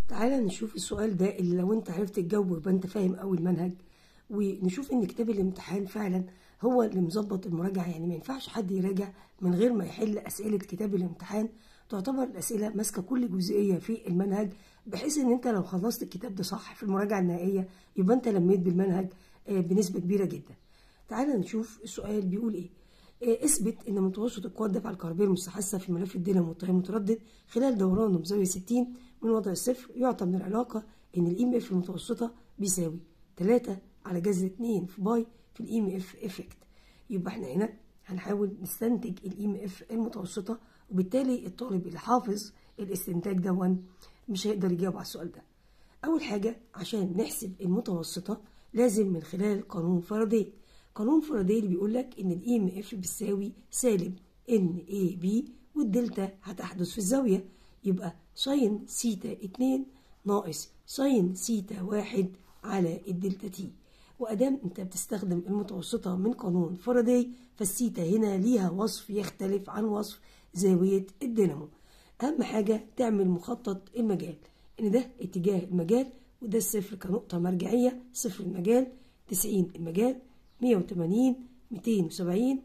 تعالى نشوف السؤال ده اللي لو انت عرفت تجاوبه يبقى انت فاهم قوي المنهج ونشوف ان كتاب الامتحان فعلا هو اللي مظبط المراجعه يعني ما ينفعش حد يراجع من غير ما يحل اسئله كتاب الامتحان تعتبر الاسئله ماسكه كل جزئيه في المنهج بحيث ان انت لو خلصت الكتاب ده صح في المراجعه النهائيه يبقى انت لميت بالمنهج آه، بنسبه كبيره جدا تعالى نشوف السؤال بيقول ايه آه، اثبت ان متوسط القوى الدفع الكهربائيه المستحثه في ملف الدينامو والتيار المتردد خلال دورانه بزاويه 60 من وضع الصفر يعطى من العلاقه ان الاي ام اف المتوسطه بيساوي 3 على جذر 2 في باي في الاي ام اف افكت يبقى احنا هنا هنحاول نستنتج الاي ام اف المتوسطه وبالتالي الطالب اللي حافظ الاستنتاج دون مش هيقدر يجاوب على السؤال ده اول حاجه عشان نحسب المتوسطه لازم من خلال قانون فاراداي قانون فاراداي اللي بيقول لك ان الاي ام اف بتساوي سالب ان اي بي والدلتا هتحدث في الزاويه يبقى ساين سيتا 2 ناقص ساين سيتا 1 على الدلتا تي وادام انت بتستخدم المتوسطه من قانون فاراداي فالسيتا هنا ليها وصف يختلف عن وصف زاويه الدينامو اهم حاجه تعمل مخطط المجال ان ده اتجاه المجال وده الصفر كنقطه مرجعيه صفر المجال 90 المجال 180 270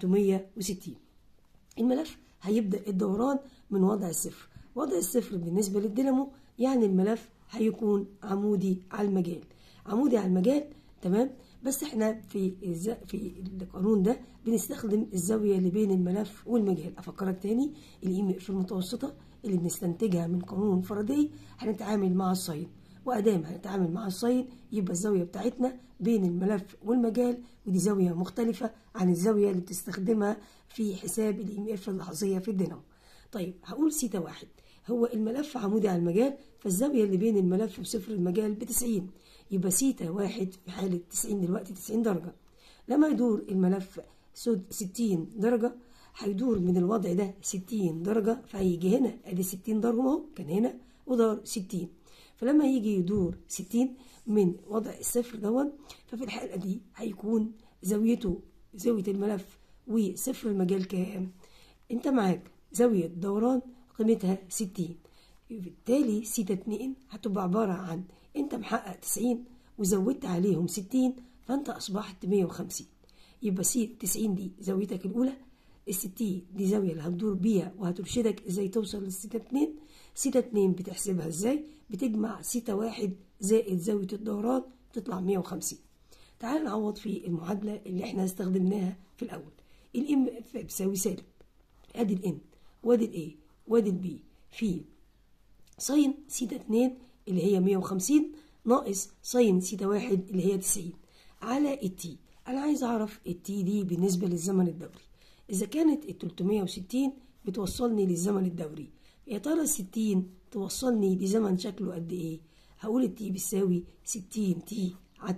360 الملف هيبدأ الدوران من وضع الصفر وضع الصفر بالنسبة للدينامو يعني الملف هيكون عمودي على المجال عمودي على المجال تمام بس احنا في الز... في القانون ده بنستخدم الزاوية اللي بين الملف والمجال افكرك تاني الاي في المتوسطة اللي بنستنتجها من قانون فاراداي هنتعامل مع الساين وادام هنتعامل مع الساين يبقى الزاويه بتاعتنا بين الملف والمجال ودي زاويه مختلفه عن الزاويه اللي بتستخدمها في حساب الاي ام اف اللحظيه في الدينامو طيب هقول سيتا واحد هو الملف عمودي على المجال فالزاويه اللي بين الملف وصفر المجال ب 90 يبقى سيتا واحد في حاله 90 دلوقتي 90 درجه لما يدور الملف سود 60 درجه هيدور من الوضع ده 60 درجه فهيجي هنا ادي 60 درجه اهو كان هنا ودار 60 فلما يجي يدور 60 من وضع الصفر دون ففي الحالة دي هيكون زاويته زاوية الملف وصفر المجال كام انت معاك زاوية دوران قيمتها 60 بالتالي سيتا 2 هتبقى عبارة عن انت محقق 90 وزودت عليهم 60 فانت اصبحت 150 يبقى سي 90 دي زاويتك الاولى الستين دي زاوية اللي هتدور بيها وهترشدك ازاي توصل للسيتا اتنين سيتا اتنين بتحسبها ازاي بتجمع سيتا واحد زائد زاوية الدوران تطلع مية وخمسين تعال نعوض في المعادلة اللي احنا استخدمناها في الأول الام اف بيساوي سالب ادي الان وادي الاي وادي البي في ساين سيتا اتنين اللي هي مية وخمسين ناقص ساين سيتا واحد اللي هي تسعين على التي أنا عايز أعرف التي دي بالنسبة للزمن الدوري إذا كانت ال 360 بتوصلني للزمن الدوري يا ترى ال 60 توصلني لزمن شكله قد إيه؟ هقول التي بتساوي 60 تي على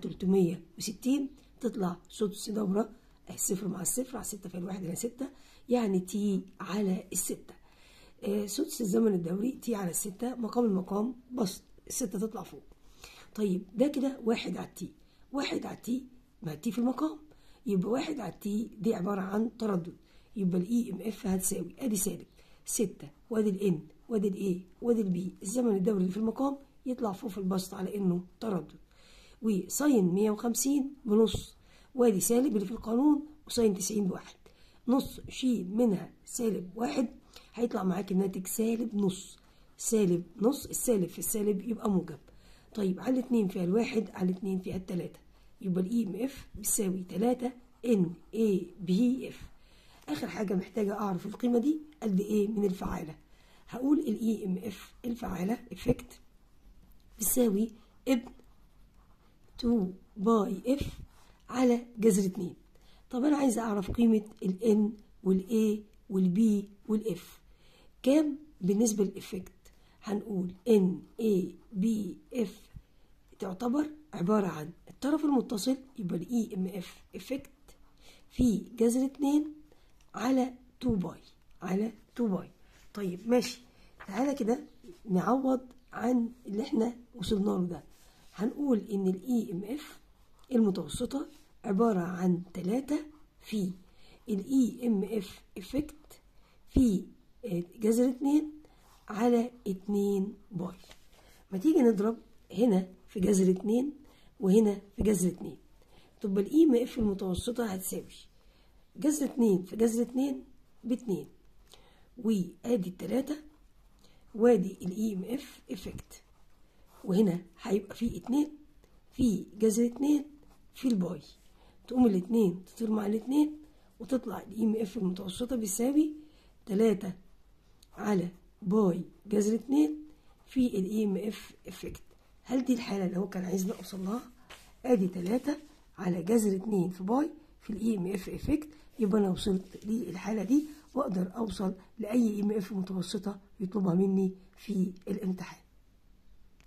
360 تطلع سدس دورة الصفر مع الصفر على 6 في الواحد إلى 6 يعني تي على الستة آه سدس الزمن الدوري تي على الستة مقام المقام بسط الستة تطلع فوق طيب ده كده واحد على التي واحد على التي ما التي في المقام يبقى واحد على التي دي عبارة عن تردد يبقى الاي ام اف هتساوي ادي سالب ستة وادي الان وادي الاي وادي البي الزمن الدوري اللي في المقام يطلع فوق في البسط على انه تردد وساين 150 بنص وادي سالب اللي في القانون وساين 90 بواحد نص شيل منها سالب واحد هيطلع معاك الناتج سالب نص سالب نص السالب في السالب يبقى موجب طيب على الاتنين فيها الواحد على الاتنين فيها التلاتة يبقى الاي ام اف بيساوي 3 ان اي بي اف اخر حاجه محتاجه اعرف القيمه دي قد ايه من الفعاله هقول الاي ام اف الفعاله افكت بيساوي ابن 2 باي اف على جذر 2 طب انا عايزه اعرف قيمه الان والاي والبي والاف كام بالنسبه للافكت هنقول ان اي بي اف تعتبر عبارة عن الطرف المتصل يبقى الاي ام اف افكت في جذر 2 على 2 باي على 2 باي طيب ماشي تعالى كده نعوض عن اللي احنا وصلنا له ده هنقول ان الاي ام اف المتوسطة عبارة عن 3 في الاي ام اف افكت في جذر 2 على 2 باي ما تيجي نضرب هنا في جذر اتنين وهنا في جذر اتنين تبقى الاي ام اف المتوسطة هتساوي جذر اتنين في جذر اتنين باتنين وادي التلاتة وادي الاي ام اف افكت وهنا هيبقى في اتنين في جذر اتنين في الباي تقوم الاتنين تطير مع الاتنين وتطلع الاي ام اف المتوسطة بيساوي تلاتة على باي جذر اتنين في الاي ام اف افكت هل دي الحالة اللي هو كان عايزني اوصل لها ادي تلاتة على جذر اتنين في باي في الاي ام اف افكت يبقى انا وصلت للحالة دي واقدر اوصل لاي اي ام اف متوسطة يطلبها مني في الامتحان